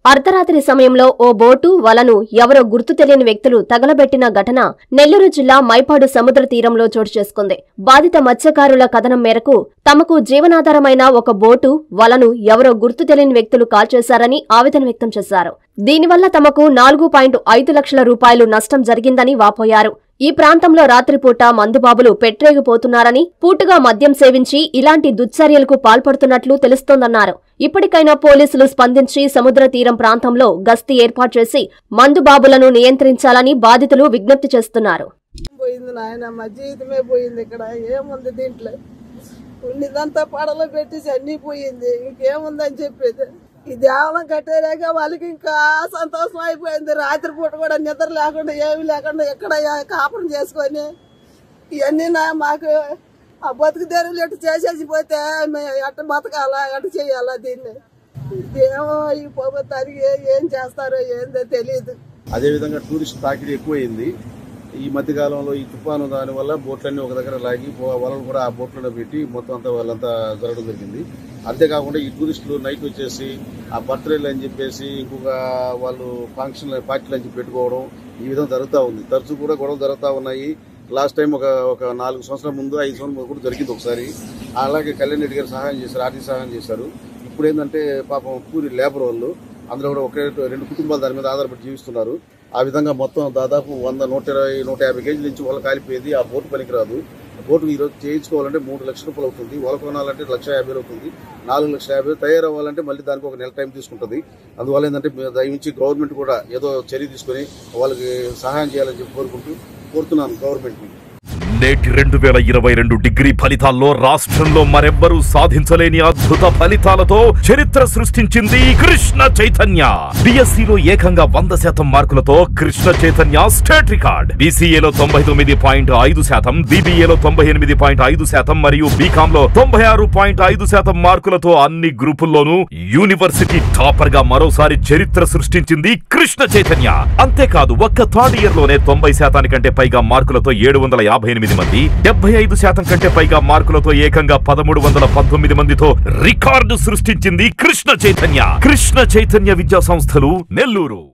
అర్ధరాత్రి సమయంలో ఓ బోటు వలను ఎవరో గుర్తు తెలియని వ్యక్తులు తగలబెట్టిన ఘటన నెల్లూరు జిల్లా మైపాడు సముద్ర తీరంలో చోటు చేసుకుంది బాధిత మత్స్యకారుల కథనం మేరకు తమకు జీవనాధారమైన ఒక బోటు వలను ఎవరో గుర్తు తెలియని వ్యక్తులు కాల్చేశారని ఆవేదన వ్యక్తం చేశారు దీనివల్ల తమకు నాలుగు పాయింట్ ఐదు లక్షల రూపాయలు నష్టం జరిగిందని వాపోయారు ఈ ప్రాంతంలో రాత్రిపూట మందుబాబులు పెట్టరేగిపోతున్నారని పూటుగా మద్యం సేవించి ఇలాంటి దుశ్చర్యలకు పాల్పడుతున్నట్లు తెలుస్తోందన్నారు ఇప్పటికైనా పోలీసులు స్పందించి సముద్ర తీరం ప్రాంతంలో గస్తీ ఏర్పాటు చేసి మందుబాబులను నియంత్రించాలని బాధితులు విజ్ఞప్తి చేస్తున్నారు పోయింది నాయన మా జీవితమే పోయింది ఇక్కడ ఏముంది దీంట్లో ఉన్నదంతా పడలో పెట్టేసి అన్నీ పోయింది ఇంకేముందని చెప్పేది ఈ దేవాలయం కట్టేరాక వాళ్ళకి ఇంకా సంతోషం అయిపోయింది రాత్రిపూట కూడా నిద్ర లేకుండా ఏమి లేకుండా ఎక్కడ కాపురం చేసుకొని ఇవన్నీ నా మాకు ఆ బతుకు తెరువులు ఎట్టు చేసేసి పోతే మేము ఎట్ట బతకాలా ఎట్ట చేయాలా దీన్ని ఇదేమో ఈ ప్రభుత్వానికి ఏం చేస్తారో ఏందో తెలియదు అదేవిధంగా టూరిస్ట్ తాకిడి ఎక్కువైంది ఈ మధ్య కాలంలో ఈ తుఫాను దాని వల్ల బోట్లన్నీ ఒక దగ్గర లాగి పో- వలలు కూడా ఆ బోట్లలో పెట్టి మొత్తం అంతా వాళ్ళంతా జరగడం జరిగింది అంతేకాకుండా ఈ టూరిస్టులు నైట్ వచ్చేసి ఆ బర్త్డేలు అని చెప్పేసి ఇంకొక వాళ్ళు ఫంక్షన్ పార్టీలు అని చెప్పి పెట్టుకోవడం ఈ విధంగా జరుగుతూ ఉంది తరచూ కూడా గొడవలు జరుగుతూ ఉన్నాయి లాస్ట్ టైం ఒక ఒక నాలుగు సంవత్సరాల ముందు ఐదు సంవత్సరాల ముందు కూడా జరిగింది ఒకసారి అలాగే కళ్యాణ్ రెడ్డి గారు సహాయం చేశారు ఆర్థిక సహాయం చేశారు ఇప్పుడు ఏంటంటే పాపం కూలి లేబర్ వాళ్ళు అందులో కూడా ఒకే రెండు కుటుంబాలు దాని మీద ఆధారపడి జీవిస్తున్నారు ఆ విధంగా మొత్తం దాదాపు వంద నూట ఇరవై నూట యాభై కేజీల నుంచి వల కాలిపోయేది ఆ బోటు పనికిరాదు ఆ బోటు ఈరోజు చేయించుకోవాలంటే మూడు లక్షల రూపాయలు అవుతుంది వల కొనాలంటే లక్ష యాభై వేలు అవుతుంది నాలుగు లక్షల యాభై వేలు తయారవ్వాలంటే మళ్ళీ దానికి ఒక నెల టైం తీసుకుంటుంది అందువల్ల ఏంటంటే మీరు దయవించి గవర్నమెంట్ కూడా ఏదో చర్య తీసుకొని వాళ్ళకి సహాయం చేయాలని చెప్పి కోరుకుంటూ కోరుతున్నాను గవర్నమెంట్ని నేటి రెండు వేల ఇరవై రెండు డిగ్రీ ఫలితాల్లో రాష్ట్రంలో మరెవ్వరూ సాధించలేని అద్భుత ఫలితాలతో చరిత్ర సృష్టించింది కృష్ణ చైతన్య డిఎస్సిలో ఏకంగా వంద శాతం మార్కులతో కృష్ణ చైతన్య స్టేట్ రికార్డ్ బీసీఏలో తొంభై తొమ్మిది పాయింట్ ఐదు శాతం బీబీఏలో తొంభై ఎనిమిది పాయింట్ ఐదు శాతం మరియు బీకామ్ లో తొంభై ఆరు పాయింట్ ఐదు శాతం మార్కులతో అన్ని గ్రూపుల్లోనూ యూనివర్సిటీ టాపర్ గా మరోసారి చరిత్ర సృష్టించింది కృష్ణ చైతన్య అంతేకాదు ఒక్క థర్డ్ ఇయర్ లోనే తొంభై శాతానికంటే పైగా మార్కులతో ఏడు వందల యాభై ఎనిమిది మంది డెబ్బై ఐదు శాతం కంటే పైగా మార్కులతో ఏకంగా పదమూడు వందల పంతొమ్మిది మందితో రికార్డు సృష్టించింది కృష్ణ చైతన్య కృష్ణ చైతన్య విద్యా సంస్థలు నెల్లూరు